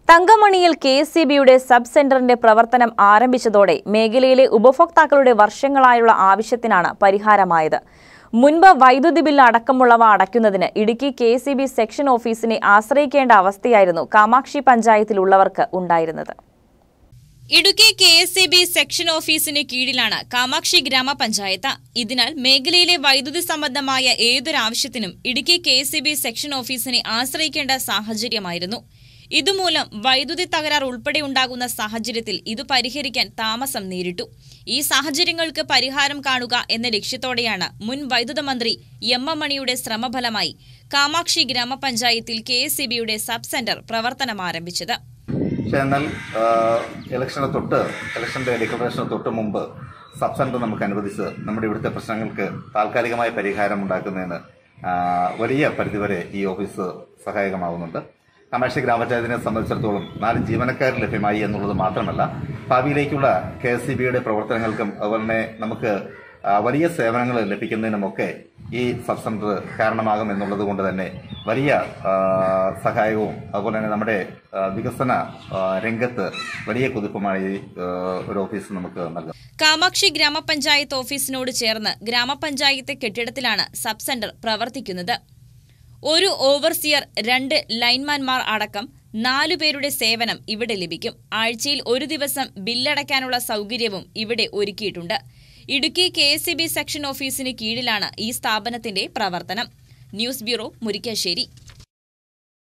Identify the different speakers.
Speaker 1: തങ്കമണിയിൽ K S E ബിയുടെ sub സെന്ററിന്റെ പ്രവർത്തനം ആരംഭിച്ചതോടെ മേഖലയിലെ ഉപഭോക്താക്കളുടെ വർഷങ്ങളായുള്ള ആവശ്യത്തിനാണ് പരിഹാരമായത് മുൻപ് വൈദ്യുതി ബില്ല് അടക്കമുള്ളവ അടയ്ക്കുന്നതിന് Idukki K S E B section ഓഫീസിനെ ആശ്രയിക്കേണ്ട അവസ്ഥയായിരുന്നു കാമാക്ഷി പഞ്ചായത്തിലുള്ളവർക്ക് ഉണ്ടായിരുന്നത്
Speaker 2: Idukki K S E B section ഓഫീസിന് കീഴിലാണ് കാമാക്ഷി ഗ്രാമപഞ്ചായത്ത് ഇതിനാൽ മേഖലയിലെ വൈദ്യുതി സംബന്ധമായ ഏതൊരാവശ്യത്തിനും Idukki K S E B section ഓഫീസിനെ ആശ്രയിക്കേണ്ട സാഹചര്യമായിരുന്നു ഇതുമൂലം വൈദ്യുതി തകരാർ ഉൾപ്പെടെ ഉണ്ടാകുന്ന സാഹചര്യത്തിൽ ഇത് പരിഹരിക്കാൻ താമസം നേരിട്ടു ഈ സാഹചര്യങ്ങൾക്ക് പരിഹാരം കാണുക എന്ന ലക്ഷ്യത്തോടെയാണ് മുൻ വൈദ്യുത മന്ത്രി എം എം മണിയുടെ ശ്രമഫലമായി കാമാക്ഷി ഗ്രാമപഞ്ചായത്തിൽ കെ എസ് സി ബിയുടെ സബ് സെന്റർ പ്രവർത്തനം ആരംഭിച്ചത്
Speaker 3: പക്ഷെ എന്നാൽ ഇലക്ഷന് തൊട്ട് ഇലക്ഷന്റെ ഡിക്ലറേഷന് തൊട്ട് മുമ്പ് സബ് സെന്റർ നമുക്ക് അനുവദിച്ച് നമ്മുടെ ഇവിടുത്തെ പ്രശ്നങ്ങൾക്ക് താൽക്കാലികമായ പരിഹാരം ഉണ്ടാക്കുന്നതിന് ആ, വലിയ പരിധിവരെ ഈ ഓഫീസ് സഹായകമാവുന്നുണ്ട് കാമാക്ഷി ഗ്രാമപഞ്ചായത്തിനെ സംബന്ധിച്ചിടത്തോളം നാല് ജീവനക്കാർ ലഭ്യമായി എന്നുള്ളത് മാത്രമല്ല ഭാവിയിലേക്കുള്ള കെ എസ് സി ബിയുടെ പ്രവർത്തനങ്ങൾക്കും അതുപോലെ തന്നെ നമുക്ക് ആ, വലിയ സേവനങ്ങൾ ലഭിക്കുന്നതിനുമൊക്കെ ഈ സബ് സെന്റർ കാരണമാകും എന്നുള്ളത് കൊണ്ട് തന്നെ വലിയ ആ, സഹായവും അതുപോലെ തന്നെ നമ്മുടെ ആ, വികസന ആ, രംഗത്ത് വലിയ കുതിപ്പുമായി ആ, ഒരു ഓഫീസ് നമുക്ക് നൽകും
Speaker 2: കാമാക്ഷി ഗ്രാമപഞ്ചായത്ത് ഓഫീസിനോട് ചേർന്ന് ഗ്രാമപഞ്ചായത്ത് കെട്ടിടത്തിലാണ് സബ് സെന്റർ പ്രവർത്തിക്കുന്നത് ഒരു ഓവർസിയർ രണ്ട് ലൈൻമാൻമാർ അടക്കം നാലു പേരുടെ സേവനം ഇവിടെ ലഭിക്കും ആഴ്ചയിൽ ഒരു ദിവസം ബില്ലടയ്ക്കാനുള്ള സൗകര്യവും ഇവിടെ ഒരുക്കിയിട്ടുണ്ട് ഇടുക്കി കെ സെക്ഷൻ ഓഫീസിന് കീഴിലാണ് ഈ സ്ഥാപനത്തിന്റെ പ്രവർത്തനം ന്യൂസ് ബ്യൂറോ മുരിക്കാശ്ശേരി